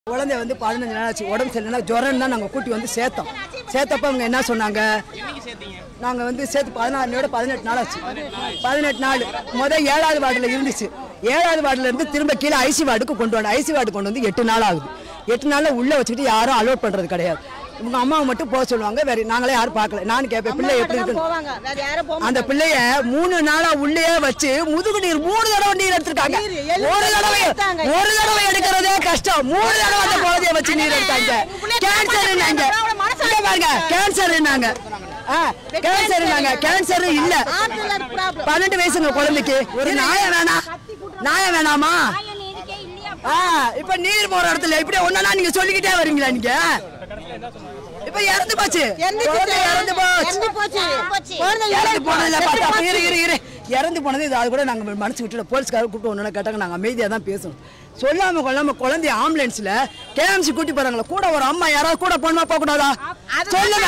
குழந்தை வந்து பதினஞ்சு நாள் ஆச்சு உடம்பு சரியில்லைனா ஜுரம் தான் நாங்கள் கூட்டி வந்து சேர்த்தோம் சேர்த்தப்ப அவங்க என்ன சொன்னாங்க நாங்கள் வந்து சேர்த்து பதினாறு பதினெட்டு நாள் ஆச்சு பதினெட்டு நாள் முதல் ஏழாவது வார்டில் இருந்துச்சு ஏழாவது வார்டில் இருந்து திரும்ப கீழே ஐசி வார்டுக்கு கொண்டு வந்தோம் ஐசி வார்டு கொண்டு வந்து எட்டு நாள் ஆகுது எட்டு நாளில் உள்ளே வச்சுக்கிட்டு யாரும் அலோட் பண்ணுறது கிடையாது இவங்க அம்மாவை மட்டும் போக சொல்லுவாங்க வேற நாங்களே யாரும் பார்க்கல நான் கேட்பேன் பிள்ளை எப்படி இருக்கு போவாங்க வேற யாரும் போக அந்த பிள்ளைய மூணு நாளா உள்ளே வச்சு முதுகு நீர் மூணு தடவை நீர் எடுத்திருக்காங்க ஒரு தடவை ஒரு தடவை எடுக்கிறதே கஷ்டம் மூணு தடவை அந்த குழந்தைய வச்சு நீர் எடுத்தாங்க கேன்சர் பாருங்க கேன்சர் கேன்சர் கேன்சர் இல்ல பன்னெண்டு வயசுங்க குழந்தைக்கு ஒரு நாயம் வேணாம் நாயம் வேணாமா ஆ இப்ப நீர் போற இடத்துல இப்படி ஒன்னா நீங்க சொல்லிக்கிட்டே வரீங்களா நீங்க இப்ப இறந்து போச்சு குழந்தை இறந்து போச்சு இறந்து போனதுல பார்த்தா அப்ப இரு இரு இரு இறந்து போனது இது அது கூட நாங்க மனசு விட்டுல போலீஸ்கார கூப்பிட்டு ஒன்று கேட்டாங்க நாங்க அமைதியா தான் பேசணும் சொல்லாம கொள்ளாம குழந்தைய ஆம்புலன்ஸ்ல கேஎம்சி கூட்டி போறாங்களா கூட ஒரு அம்மா யாராவது கூட பொண்ணுமா போக கூடாதா சொல்லுங்க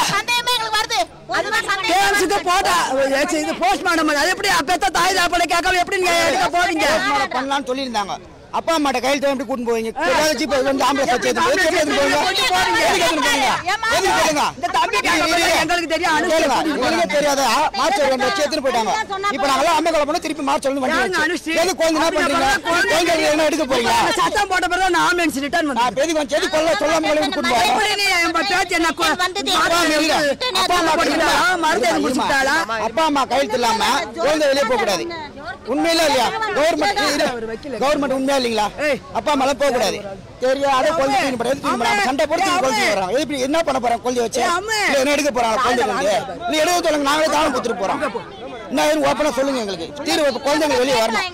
கேஎம்சிக்கு போட்டா இது போஸ்ட்மார்டம் அது எப்படி பெத்த தாய் தாப்பட கேட்காம எப்படி நீங்க எடுக்க போவீங்க போஸ்ட்மார்ட்டம் பண்ணலாம்னு சொல்லியிருந்தாங்க அப்பா அம்மாட்ட கையில் எப்படி கூட்டிட்டு போவீங்க ஏதாவது ஜீப் வந்து ஆம்புலன்ஸ் வச்சு எடுத்து போய் எப்படி எடுத்துட்டு போவீங்க எதுக்கு எடுத்துட்டு போவீங்க எதுக்கு சொல்லுங்க இந்த தம்பி கேட்க எங்களுக்கு தெரியும் அனுஷ்டி கேளுங்க கூட்டிட்டு உங்களுக்கு தெரியாத மார்ச் ரெண்டு வச்சு எடுத்துட்டு போயிட்டாங்க இப்போ நாங்களாம் அம்மை கொலை பண்ணி திருப்பி மார்ச் வந்து வண்டி யாருங்க வச்சு அனுஷ்டி? எது குழந்தை என்ன பண்றீங்க குழந்தை என்ன எடுக்க போறீங்க போறாங்க. சத்தம் போட்ட பிறகு நான் ஆம்புலன்ஸ் ரிட்டர்ன் நான் வந்தேன் எதுக்கு வந்து எது கொல்ல சொல்லாம கொலை கூட்டிட்டு போறேன் எப்படி நீ என் பேச்சு என்ன கொ- அப்பா அம்மா இல்ல. அப்பா அம்மா போட்டுக்கிட்டாளா? மருந்து எதுவும் குடிச்சுக்கிட்டாளா? அப்பா அம்மா கையெழுத்து இல்லாம குழந்தை வெளியே போக கூடாது உண்மையில இல்லையா கவர்மெண்ட் கவர்மெண்ட் உண்மையா இல்லீங்களா ஏய். அப்பா அம்மா எல்லாம் போக கூடாது தெரியாத குழந்தை தூக்கி போறாங்க எதுக்கு தூக்கி போறாங்க சண்டை போட்டு தூக்கி குழந்தை வர்றாங்க எது இப்படி என்ன பண்ண போறாங்க குழந்தை வச்சு ஏய், அம்மே. இல்ல என்ன எடுக்க போறாங்க குழந்தை வந்து இல்ல எடுக்க சொல்லுங்க நாங்களே தானம் கொடுத்துட்டு போறோம் என்ன ஏதுன்னு ஓப்பனா சொல்லுங்க எங்களுக்கு தீர்வு இப்ப குழந்தைங்க வெளியே வரணும்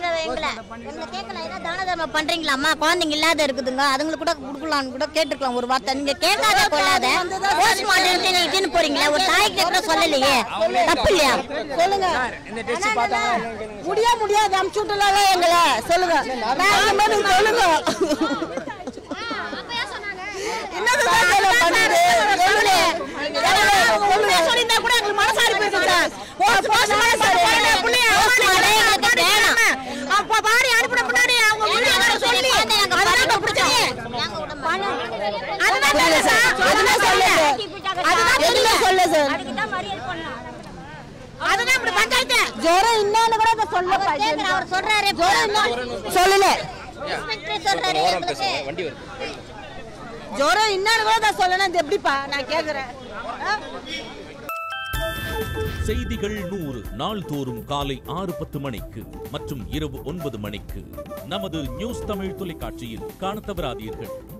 பண்றீங்களாம்மா குழந்தைங்க இல்லாத இருக்குதுங்க அதுங்களுக்கு கூட கொடுக்கலாம்னு கூட கேட்டுக்கலாம் ஒரு வார்த்தை நீங்க கேட்காத கொள்ளாத போஸ்ட்மார்ட்டம் இட்டுன்னு போறீங்களா ஒரு தாய்க்கு கூட சொல்லலையே தப்பு இல்லையா சொல்லுங்க முடியா முடியாது அமுச்சு விட்டுலாம்ல எங்களை சொல்லுங்க நான் இந்த மாதிரி சொல்லுங்க என்னதுதான் சொல்ல பண்ணுது சொல்லுங்க சொல்லுங்க சொல்லியிருந்தா கூட எங்களுக்கு மனசாரி போயிருக்கு சார் ஒரு போஸ்ட்மார்ட்டம் பண்ண போறேன், புள்ளைய அவமானப்படுத்தி எங்களுக்கு வேணாம். அப்ப பாடி அனுப்புன பின்னாடி அவங்க வீட்டுக்காரங்க சொல்லி அதெல்லாம் இப்ப பிரச்சனையே. அதுதான் புரியல சார். எதுவுமே சொல்லல. அதுதான் எதுவுமே சொல்லல சார். அதுதான் இப்படி பஞ்சாயத்து ஜுரம் என்னன்னு கூட இப்ப சொல்ல கேக்குறேன், அவர் சொல்றாரு சொல்லல இன்ஸ்பெக்டர் சொல்றாரு எங்களுக்கு. ஜுரம் என்னன்னு கூட நான் சொல்லணும் இது எப்படிப்பா நான் கேக்குறேன் ஆ? செய்திகள் நூறு நாள்தோறும் காலை ஆறு பத்து மணிக்கு மற்றும் இரவு ஒன்பது மணிக்கு நமது நியூஸ் தமிழ் தொலைக்காட்சியில் காணத் தவறாதீர்கள்